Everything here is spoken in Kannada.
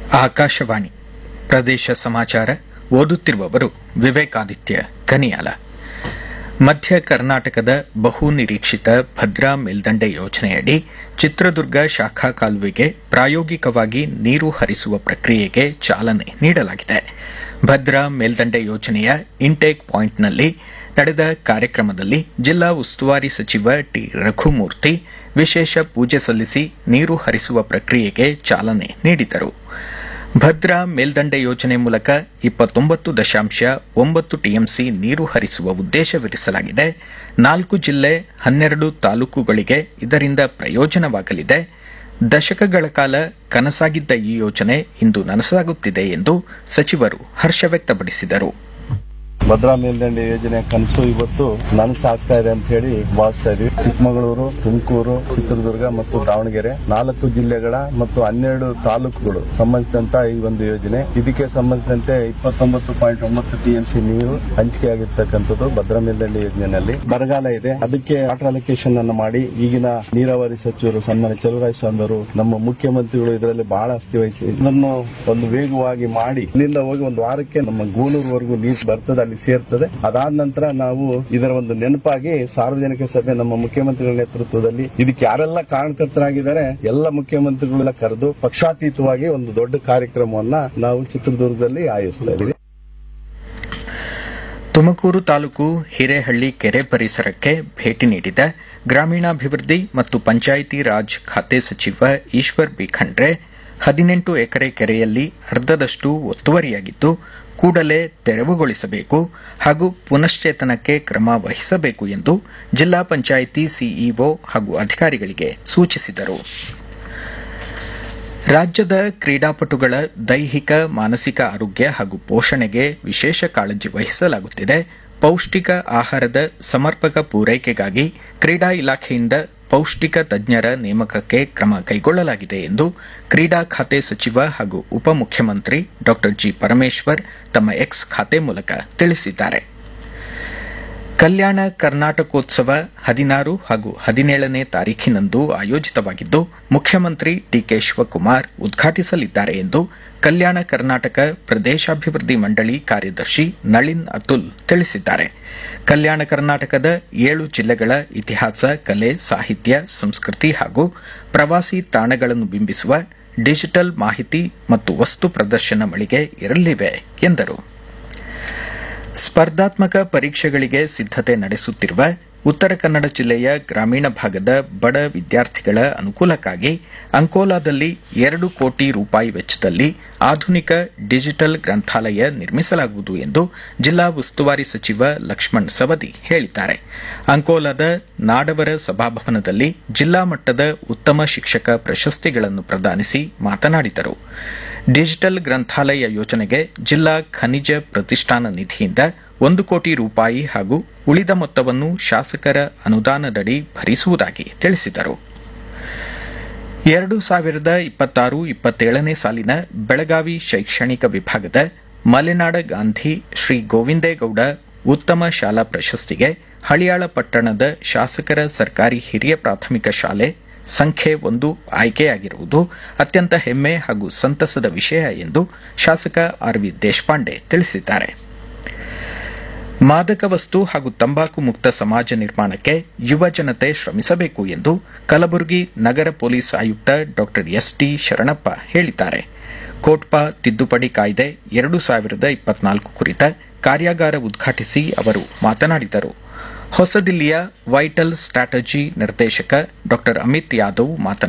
ಆಕಾಶವಾಣಿ ಪ್ರದೇಶ ಸಮಾಚಾರ ಓದುತ್ತಿರುವವರು ವಿವೇಕಾದಿತ್ಯ ಕನಿಯಾಲ ಮಧ್ಯ ಕರ್ನಾಟಕದ ಬಹು ನಿರೀಕ್ಷಿತ ಭದ್ರಾ ಮೇಲ್ದಂಡೆ ಯೋಜನೆಯಡಿ ಚಿತ್ರದುರ್ಗ ಶಾಖಾ ಕಾಲುವೆಗೆ ಪ್ರಾಯೋಗಿಕವಾಗಿ ನೀರು ಹರಿಸುವ ಪ್ರಕ್ರಿಯೆಗೆ ಚಾಲನೆ ನೀಡಲಾಗಿದೆ ಭದ್ರಾ ಮೇಲ್ದಂಡೆ ಯೋಜನೆಯ ಇಂಟೇಕ್ ಪಾಯಿಂಟ್ನಲ್ಲಿ ನಡೆದ ಕಾರ್ಯಕ್ರಮದಲ್ಲಿ ಜಿಲ್ಲಾ ಉಸ್ತುವಾರಿ ಸಚಿವ ಟಿ ರಘುಮೂರ್ತಿ ವಿಶೇಷ ಪೂಜೆ ಸಲ್ಲಿಸಿ ನೀರು ಹರಿಸುವ ಪ್ರಕ್ರಿಯೆಗೆ ಚಾಲನೆ ನೀಡಿದರು ಭದ್ರಾ ಮೇಲ್ದಂಡೆ ಯೋಜನೆ ಮೂಲಕ ಇಪ್ಪತ್ತೊಂಬತ್ತು ದಶಾಂಶ ಒಂಬತ್ತು ಟಿಎಂಸಿ ನೀರು ಹರಿಸುವ ಉದ್ದೇಶವಿರಿಸಲಾಗಿದೆ ನಾಲ್ಕು ಜಿಲ್ಲೆ ಹನ್ನೆರಡು ತಾಲೂಕುಗಳಿಗೆ ಇದರಿಂದ ಪ್ರಯೋಜನವಾಗಲಿದೆ ದಶಕಗಳ ಕಾಲ ಕನಸಾಗಿದ್ದ ಈ ಯೋಜನೆ ಇಂದು ನನಸಾಗುತ್ತಿದೆ ಎಂದು ಸಚಿವರು ಹರ್ಷ ವ್ಯಕ್ತಪಡಿಸಿದರು ಭದ್ರಾ ಮೇಲ್ದಂಡೆ ಯೋಜನೆ ಕನಸು ಇವತ್ತು ನನಸಾಗ್ತಾ ಇದೆ ಅಂತ ಹೇಳಿ ಭಾವಿಸ್ತಾ ಇದೀವಿ ಚಿಕ್ಕಮಗಳೂರು ತುಮಕೂರು ಚಿತ್ರದುರ್ಗ ಮತ್ತು ದಾವಣಗೆರೆ ನಾಲ್ಕು ಜಿಲ್ಲೆಗಳ ಮತ್ತು ಹನ್ನೆರಡು ತಾಲೂಕುಗಳು ಸಂಬಂಧಿಸಿದಂತ ಈ ಒಂದು ಯೋಜನೆ ಇದಕ್ಕೆ ಸಂಬಂಧಿಸಿದಂತೆ ಇಪ್ಪತ್ತೊಂಬತ್ತು ಪಾಯಿಂಟ್ ಒಂಬತ್ತು ಟಿಎಂಸಿ ನೀರು ಹಂಚಿಕೆಯಾಗಿರ್ತಕ್ಕಂಥದ್ದು ಭದ್ರಾ ಮೇಲ್ದಂಡೆ ಯೋಜನೆಯಲ್ಲಿ ಬರಗಾಲ ಇದೆ ಅದಕ್ಕೆ ವಾಟರ್ ಅಲೋಕೇಶನ್ ಅನ್ನು ಮಾಡಿ ಈಗಿನ ನೀರಾವರಿ ಸಚಿವರು ಸನ್ಮಾನ್ಯ ಚಲುವರಾಯ ಸ್ವಾಮಿ ಅವರು ನಮ್ಮ ಮುಖ್ಯಮಂತ್ರಿಗಳು ಇದರಲ್ಲಿ ಬಹಳ ಅಸ್ತಿ ವಹಿಸಿ ಇದನ್ನು ಒಂದು ವೇಗವಾಗಿ ಮಾಡಿ ಇಲ್ಲಿಂದ ಹೋಗಿ ಒಂದು ವಾರಕ್ಕೆ ನಮ್ಮ ಗೂಳೂರ್ವರೆಗೂ ನೀರು ಬರ್ತದೆ ಅಲ್ಲಿ ಸೇರ್ತದೆ ಅದಾದ ನಂತರ ನಾವು ಇದರ ಒಂದು ನೆನಪಾಗಿ ಸಾರ್ವಜನಿಕ ಸಭೆ ನಮ್ಮ ಮುಖ್ಯಮಂತ್ರಿಗಳ ನೇತೃತ್ವದಲ್ಲಿ ಇದಕ್ಕೆ ಯಾರೆಲ್ಲ ಕಾರಣಕರ್ತರಾಗಿದ್ದಾರೆ ಎಲ್ಲ ಮುಖ್ಯಮಂತ್ರಿಗಳೆಲ್ಲ ಕರೆದು ಪಕ್ಷಾತೀತವಾಗಿ ಒಂದು ದೊಡ್ಡ ಕಾರ್ಯಕ್ರಮವನ್ನ ನಾವು ಚಿತ್ರದುರ್ಗದಲ್ಲಿ ಆಯೋಜಿಸ್ತಾ ಇದ್ದೀವಿ ತುಮಕೂರು ತಾಲೂಕು ಹಿರೇಹಳ್ಳಿ ಕೆರೆ ಪರಿಸರಕ್ಕೆ ಭೇಟಿ ನೀಡಿದ ಗ್ರಾಮೀಣಾಭಿವೃದ್ಧಿ ಮತ್ತು ಪಂಚಾಯಿತಿ ರಾಜ್ ಖಾತೆ ಸಚಿವ ಈಶ್ವರ್ ಬಿ ಖಂಡ್ರೆ ಹದಿನೆಂಟು ಎಕರೆ ಕೆರೆಯಲ್ಲಿ ಅರ್ಧದಷ್ಟು ಒತ್ತುವರಿಯಾಗಿದ್ದು ಕೂಡಲೇ ತೆರವುಗೊಳಿಸಬೇಕು ಹಾಗೂ ಪುನಶ್ಚೇತನಕ್ಕೆ ಕ್ರಮ ವಹಿಸಬೇಕು ಎಂದು ಜಿಲ್ಲಾ ಪಂಚಾಯಿತಿ ಸಿಇಒ ಹಾಗೂ ಅಧಿಕಾರಿಗಳಿಗೆ ಸೂಚಿಸಿದರು ರಾಜ್ಯದ ಕ್ರೀಡಾಪಟುಗಳ ದೈಹಿಕ ಮಾನಸಿಕ ಆರೋಗ್ಯ ಹಾಗೂ ಪೋಷಣೆಗೆ ವಿಶೇಷ ಕಾಳಜಿ ವಹಿಸಲಾಗುತ್ತಿದೆ ಪೌಷ್ಟಿಕ ಆಹಾರದ ಸಮರ್ಪಕ ಪೂರೈಕೆಗಾಗಿ ಕ್ರೀಡಾ ಇಲಾಖೆಯಿಂದ ಪೌಷ್ಟಿಕ ತಜ್ಞರ ನೇಮಕಕ್ಕೆ ಕ್ರಮ ಕೈಗೊಳ್ಳಲಾಗಿದೆ ಎಂದು ಕ್ರೀಡಾ ಖಾತೆ ಸಚಿವ ಹಾಗೂ ಉಪಮುಖ್ಯಮಂತ್ರಿ ಡಾ ಜಿ ಪರಮೇಶ್ವರ್ ತಮ್ಮ ಎಕ್ಸ್ ಖಾತೆ ಮೂಲಕ ತಿಳಿಸಿದ್ದಾರೆ ಕಲ್ಯಾಣ ಕರ್ನಾಟಕೋತ್ಸವ ಹದಿನಾರು ಹಾಗೂ ಹದಿನೇಳನೇ ತಾರೀಖಿನಂದು ಆಯೋಜಿತವಾಗಿದ್ದು ಮುಖ್ಯಮಂತ್ರಿ ಡಿಕೆ ಶಿವಕುಮಾರ್ ಉದ್ಘಾಟಿಸಲಿದ್ದಾರೆ ಎಂದು ಕಲ್ಯಾಣ ಕರ್ನಾಟಕ ಪ್ರದೇಶಾಭಿವೃದ್ಧಿ ಮಂಡಳಿ ಕಾರ್ಯದರ್ಶಿ ನಳಿನ್ ಅತುಲ್ ತಿಳಿಸಿದ್ದಾರೆ ಕಲ್ಯಾಣ ಕರ್ನಾಟಕದ ಏಳು ಜಿಲ್ಲೆಗಳ ಇತಿಹಾಸ ಕಲೆ ಸಾಹಿತ್ಯ ಸಂಸ್ಕೃತಿ ಹಾಗೂ ಪ್ರವಾಸಿ ತಾಣಗಳನ್ನು ಬಿಂಬಿಸುವ ಡಿಜಿಟಲ್ ಮಾಹಿತಿ ಮತ್ತು ವಸ್ತು ಪ್ರದರ್ಶನ ಮಳಿಗೆ ಇರಲಿವೆ ಎಂದರು ಸ್ಪರ್ಧಾತ್ಮಕ ಪರೀಕ್ಷೆಗಳಿಗೆ ಸಿದ್ದತೆ ನಡೆಸುತ್ತಿರುವ ಉತ್ತರ ಕನ್ನಡ ಜಿಲ್ಲೆಯ ಗ್ರಾಮೀಣ ಭಾಗದ ಬಡ ವಿದ್ಯಾರ್ಥಿಗಳ ಅನುಕೂಲಕ್ಕಾಗಿ ಅಂಕೋಲಾದಲ್ಲಿ ಎರಡು ಕೋಟಿ ರೂಪಾಯಿ ವೆಚ್ಚದಲ್ಲಿ ಆಧುನಿಕ ಡಿಜಿಟಲ್ ಗ್ರಂಥಾಲಯ ನಿರ್ಮಿಸಲಾಗುವುದು ಎಂದು ಜಿಲ್ಲಾ ಉಸ್ತುವಾರಿ ಸಚಿವ ಲಕ್ಷ್ಮಣ್ ಸವದಿ ಹೇಳಿದ್ದಾರೆ ಅಂಕೋಲಾದ ನಾಡವರ ಸಭಾಭವನದಲ್ಲಿ ಜಿಲ್ಲಾ ಮಟ್ಟದ ಉತ್ತಮ ಶಿಕ್ಷಕ ಪ್ರಶಸ್ತಿಗಳನ್ನು ಪ್ರದಾನಿಸಿ ಮಾತನಾಡಿದರು ಡಿಜಿಟಲ್ ಗ್ರಂಥಾಲಯ ಯೋಜನೆಗೆ ಜಿಲ್ಲಾ ಖನಿಜ ಪ್ರತಿಷ್ಠಾನ ನಿಧಿಯಿಂದ ಒಂದು ಕೋಟಿ ರೂಪಾಯಿ ಹಾಗೂ ಉಳಿದ ಮೊತ್ತವನ್ನು ಶಾಸಕರ ಅನುದಾನದಡಿ ಭರಿಸುವುದಾಗಿ ತಿಳಿಸಿದರು ಎರಡು ಸಾವಿರದ ಇಪ್ಪತ್ತಾರು ಇಪ್ಪತ್ತೇಳನೇ ಸಾಲಿನ ಬೆಳಗಾವಿ ಶೈಕ್ಷಣಿಕ ವಿಭಾಗದ ಮಲೆನಾಡ ಗಾಂಧಿ ಶ್ರೀ ಗೋವಿಂದೇಗೌಡ ಉತ್ತಮ ಶಾಲಾ ಪ್ರಶಸ್ತಿಗೆ ಹಳಿಯಾಳ ಪಟ್ಟಣದ ಶಾಸಕರ ಸರ್ಕಾರಿ ಹಿರಿಯ ಪ್ರಾಥಮಿಕ ಶಾಲೆ ಸಂಖ್ಯೆ ಒಂದು ಆಯ್ಕೆಯಾಗಿರುವುದು ಅತ್ಯಂತ ಹೆಮ್ಮೆ ಹಾಗೂ ಸಂತಸದ ವಿಷಯ ಎಂದು ಶಾಸಕ ಆರ್ವಿ ದೇಶಪಾಂಡೆ ತಿಳಿಸಿದ್ದಾರೆ ಮಾದಕ ವಸ್ತು ಹಾಗೂ ತಂಬಾಕು ಮುಕ್ತ ಸಮಾಜ ನಿರ್ಮಾಣಕ್ಕೆ ಯುವ ಜನತೆ ಶ್ರಮಿಸಬೇಕು ಎಂದು ಕಲಬುರಗಿ ನಗರ ಪೊಲೀಸ್ ಆಯುಕ್ತ ಡಾ ಎಸ್ಟಿ ಶರಣಪ್ಪ ಹೇಳಿದ್ದಾರೆ ಕೋಟ್ಪಾ ತಿದ್ದುಪಡಿ ಕಾಯ್ದೆ ಎರಡು ಸಾವಿರದ ಇಪ್ಪತ್ನಾಲ್ಕು ಕುರಿತ ಕಾರ್ಯಾಗಾರ ಉದ್ಘಾಟಿಸಿ ಅವರು ಮಾತನಾಡಿದರು ಹೊಸದಿಲ್ಲಿಯ ವೈಟಲ್ ಸ್ಟ್ರಾಟಜಿ ನಿರ್ದೇಶಕ ಡಾ ಅಮಿತ್ ಯಾದವ್ ಮಾತನಾಡಿ